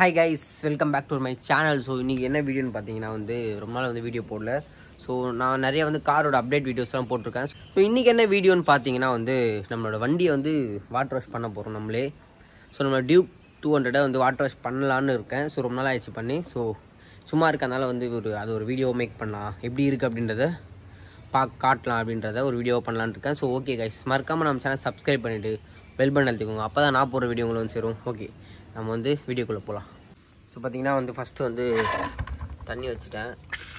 hi guys welcome back to my channel so இன்றைக்கி என்ன வீடியோன்னு பார்த்தீங்கன்னா வந்து ரொம்ப நாள் வந்து வீடியோ போடல ஸோ நான் நிறைய வந்து காரோட அப்டேட் வீடியோஸ்லாம் போட்டிருக்கேன் ஸோ இன்றைக்கி என்ன வீடியோன்னு பார்த்தீங்கன்னா வந்து நம்மளோட வண்டியை வந்து வாட்டர் வாஷ் பண்ண போகிறோம் நம்மளே ஸோ நம்ம டியூக் டூ ஹண்ட்ரடை வந்து வாட்டர் வாஷ் பண்ணலான்னு இருக்கேன் ஸோ ரொம்ப நாள் ஆயிடுச்சு பண்ணி ஸோ சும்மா இருக்கனால வந்து ஒரு அது ஒரு வீடியோ மேக் பண்ணலாம் எப்படி இருக்குது அப்படின்றத பா காட்டலாம் அப்படின்றத ஒரு வீடியோ பண்ணலான்னு இருக்கேன் ஸோ ஓகே கைஸ் மறக்காமல் நம்ம சேனல் சப்ஸ்கிரைப் பண்ணிவிட்டு பெல் பட்டன் அழுத்திக்கோங்க அப்போ தான் நான் போடுற வீடியோ உங்களுக்கு வந்து சேரும் ஓகே நம்ம வந்து வீடியோக்குள்ளே போகலாம் ஸோ பார்த்தீங்கன்னா வந்து ஃபஸ்ட்டு வந்து தண்ணி வச்சுட்டேன்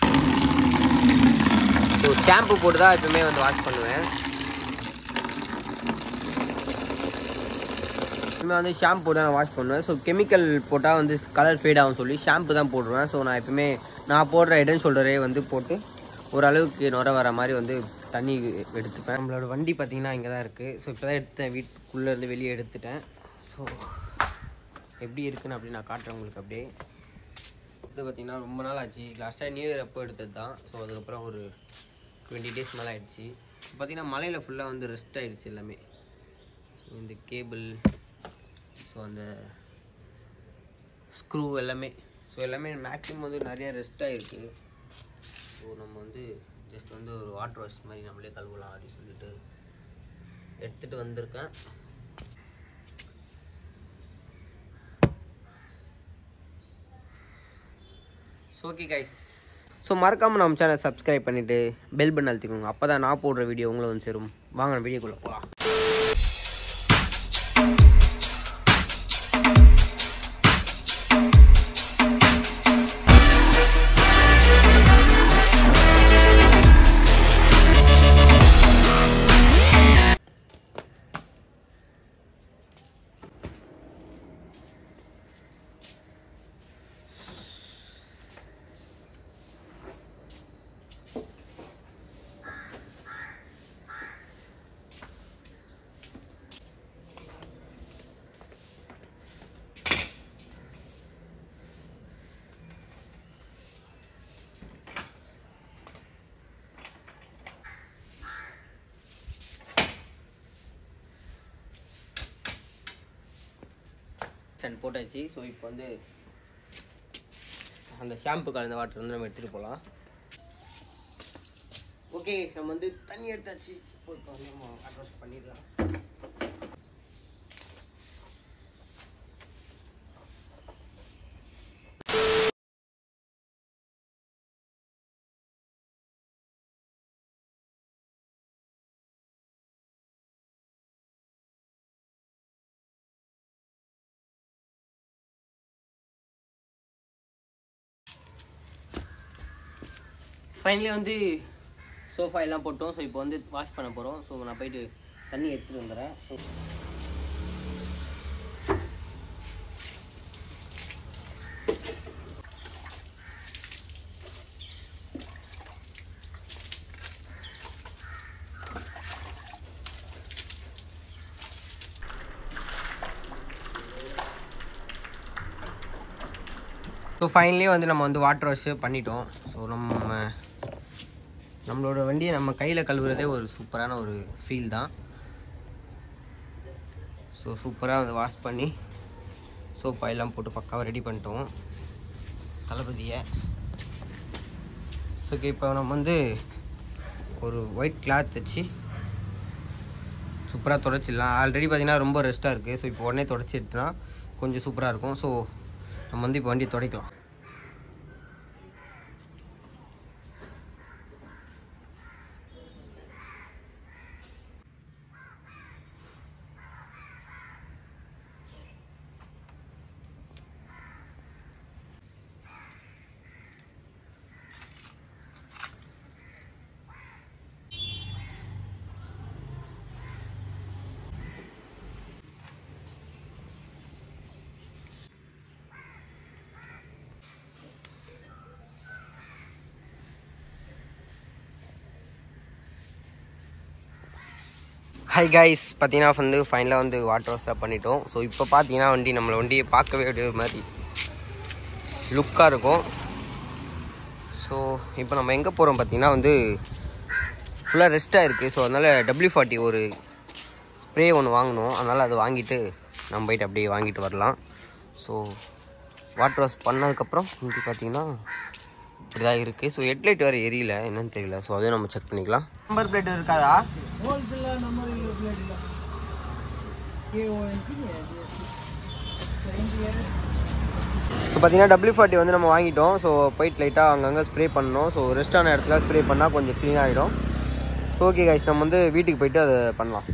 ஸோ ஷாம்பு போட்டு தான் எப்பவுமே வந்து வாஷ் பண்ணுவேன் எப்பவுமே வந்து ஷாம்பு போட்டு தான் நான் வாஷ் பண்ணுவேன் ஸோ கெமிக்கல் போட்டால் வந்து கலர் ஃபேட் ஆகும் சொல்லி ஷாம்பு தான் போடுவேன் ஸோ நான் எப்பவுமே நான் போடுற ஹெட் ஷோல்டரே வந்து போட்டு ஓரளவுக்கு நுர வர மாதிரி வந்து தண்ணி எடுத்துப்பேன் நம்மளோட வண்டி பார்த்தீங்கன்னா இங்கே தான் இருக்குது ஸோ இப்போ தான் எடுத்தேன் வீட்டுக்குள்ளேருந்து வெளியே எடுத்துட்டேன் ஸோ எப்படி இருக்குன்னு அப்படி நான் காட்டுறேன் உங்களுக்கு அப்படியே இது பார்த்தீங்கன்னா ரொம்ப நாள் ஆச்சு லாஸ்ட்டாக நியூ இயர் அப்போ எடுத்தது தான் ஸோ அதுக்கப்புறம் ஒரு டுவெண்ட்டி டேஸ் மேலே ஆயிடுச்சு பார்த்தீங்கன்னா மலையில் ஃபுல்லாக வந்து ரெஸ்ட் ஆயிடுச்சு எல்லாமே So, இந்த கேபிள் ஸோ அந்த ஸ்க்ரூ எல்லாமே ஸோ எல்லாமே மேக்ஸிமம் வந்து நிறைய ரெஸ்ட் ஆகிருக்கு ஸோ நம்ம வந்து ஜஸ்ட் வந்து ஒரு வாட்டர் வாஷ் மாதிரி நம்மளே கழுவலாம் அப்படின்னு சொல்லிட்டு எடுத்துகிட்டு வந்திருக்கேன் ஸோ ஓகே கைஸ் ஸோ மறக்காமல் நம்ம சேனல் சப்ஸ்கிரைப் பண்ணிவிட்டு பெல் பட்டன் அழுத்திக்கோங்க அப்போ தான் நான் போடுற வீடியோ உங்களை வந்து சேரும் வாங்க நம்ம வீடியோக்குள்ளே போகலாம் சரி போட்டாச்சு ஸோ இப்போ வந்து அந்த ஷாம்பு கலந்த வாட்டர் வந்து நம்ம எடுத்துகிட்டு போகலாம் ஓகே நம்ம வந்து தண்ணி எடுத்தாச்சு இப்போ இப்போ வந்து நம்ம வாட்டர் வாஷ் பண்ணிடலாம் ஃபைனலி வந்து சோஃபா எல்லாம் போட்டோம் ஸோ இப்போ வந்து வாஷ் பண்ண போகிறோம் ஸோ நான் போயிட்டு தண்ணி எடுத்துகிட்டு வந்துடுறேன் ஸோ ஸோ ஃபைனலி வந்து நம்ம வந்து வாட்டர் வாஷ் பண்ணிட்டோம் ஸோ நம்ம நம்மளோட வண்டியை நம்ம கையில் கழுவுறதே ஒரு சூப்பரான ஒரு ஃபீல் தான் ஸோ சூப்பராக வந்து வாஷ் பண்ணி சோப்பா எல்லாம் போட்டு பக்காவாக ரெடி பண்ணிட்டோம் தளபதியை ஸோ ஓகே இப்போ நம்ம வந்து ஒரு ஒயிட் கிளாத் வச்சு சூப்பராக தொடச்சிடலாம் ஆல்ரெடி பார்த்தீங்கன்னா ரொம்ப ரெஸ்ட்டாக இருக்குது ஸோ இப்போ உடனே தொடச்சிட்டுனா கொஞ்சம் சூப்பராக இருக்கும் ஸோ நம்ம வந்து இப்போ வண்டியை துடைக்கலாம் ஹை கைஸ் பார்த்தீங்கன்னா வந்து ஃபைனலாக வந்து வாட்டர் வாஷ்லாம் பண்ணிட்டோம் ஸோ இப்போ பார்த்தீங்கன்னா வண்டி நம்மளை வண்டியை பார்க்கவே ஒரு மாதிரி லுக்காக இருக்கும் ஸோ இப்போ நம்ம எங்கே போகிறோம் பார்த்தீங்கன்னா வந்து ஃபுல்லாக ரெஸ்ட்டாக இருக்குது ஸோ அதனால் டபிள்யூ ஃபார்ட்டி ஒரு ஸ்ப்ரே ஒன்று வாங்கணும் அதனால் அதை வாங்கிட்டு நம்ம போயிட்டு அப்படியே வாங்கிட்டு வரலாம் ஸோ வாட்டர் வாஷ் பண்ணதுக்கப்புறம் இங்கே பார்த்தீங்கன்னா இப்படி தான் இருக்குது ஸோ ஹெட்லைட் வேறு எரியல என்னன்னு தெரியல ஸோ அதையும் நம்ம செக் பண்ணிக்கலாம் நம்பர் பிளேட் இருக்காதா ஸோ பார்த்தீங்கன்னா டபிள்யூ ஃபார்ட்டி வந்து நம்ம வாங்கிட்டோம் ஸோ போயிட்டு லைட்டாக அங்கங்கே ஸ்ப்ரே பண்ணணும் ஸோ ரெஸ்டான இடத்துல ஸ்ப்ரே பண்ணால் கொஞ்சம் க்ளீன் ஆகிடும் ஸோ ஓகே கைஸ் நம்ம வந்து வீட்டுக்கு போயிட்டு அதை பண்ணலாம்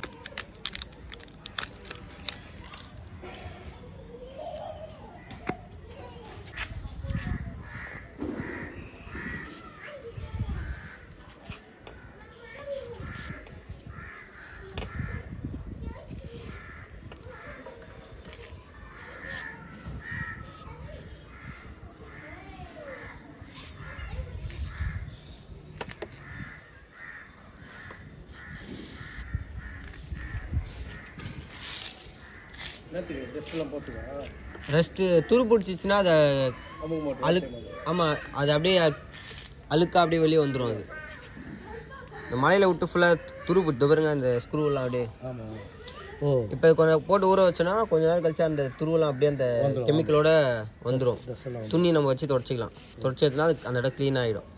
ரெஸ்ட்டு துரு பிடிச்சிச்சின்னா அதை அழு ஆமாம் அது அப்படியே அழுக்கா அப்படியே வெளியே வந்துடும் அது இந்த மலையில் விட்டு ஃபுல்லாக துரு பிடித்த பாருங்க அந்த ஸ்க்ரூலாம் அப்படியே ஓ இப்போ கொஞ்சம் போட்டு ஊற வச்சோன்னா கொஞ்ச நேரம் கழிச்சு அந்த துருவெல்லாம் அப்படியே அந்த கெமிக்கலோட வந்துடும் துணி நம்ம வச்சு தொடச்சிக்கலாம் தொடச்சதுனா அது அந்த இடம் க்ளீன் ஆகிடும்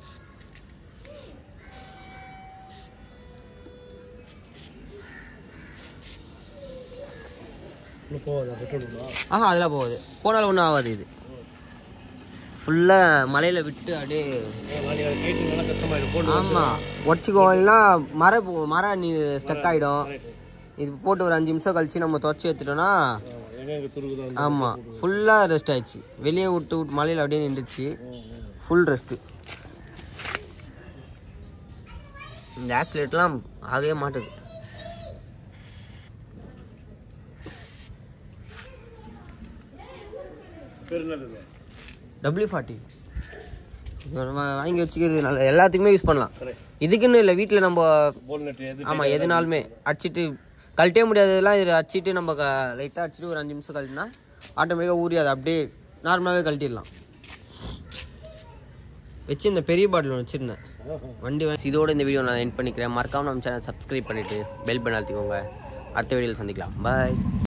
இன்னும் போகாதா பெட்ரோல் ஆஹா அதெல்லாம் போகுது போனாலும் ஒன்றும் ஆகாது இது ஃபுல்லாக மலையில் விட்டு அப்படியே கைட்டிங் நல்லா கஷ்டமாயிடும் போட்டு ஆமாம் உடச்சிக்கோன்னா மர மரம் நீ ஸ்டக் ஆகிடும் இது போட்டு ஒரு அஞ்சு நிமிஷம் கழிச்சு நம்ம தொடச்சி எடுத்துட்டோம்னா எங்க எங்க துருகுதோ ஆமாம் ஃபுல்லாக ரெஸ்ட் ஆயிடுச்சு வெளியே விட்டு விட்டு மலையில் அப்படியே நின்றுச்சு ஃபுல் ரெஸ்ட்டு இந்த ஆக்சிலேட்லாம் ஆகவே மாட்டுது பேர் என்னது டபிள்யூ ஃபார்ட்டி வாங்கி வச்சுக்கிறது நல்ல எல்லாத்துக்குமே யூஸ் பண்ணலாம் கரெக்ட் இதுக்குன்னு இல்லை வீட்டில் நம்ம போல் நெட் எது ஆமாம் எதுனாலுமே அடிச்சிட்டு கழட்டே முடியாததெல்லாம் இதில் அடிச்சிட்டு நம்ம க லைட்டாக அடிச்சிட்டு ஒரு அஞ்சு நிமிஷம் கழட்டினா ஆட்டோமேட்டிக்காக ஊறி அதை அப்படியே நார்மலாகவே கழட்டிடலாம் வச்சு இந்த பெரிய பாட்டில் ஒன்று வச்சுருந்தேன் வண்டி வாங்கி இதோட இந்த வீடியோ நான் என் பண்ணிக்கிறேன் மறக்காம நம்ம சேனல் சப்ஸ்கிரைப் பண்ணிவிட்டு பெல் பண்ண அழுத்திக்கோங்க அடுத்த வீடியோவில் சந்திக்கலாம் பாய்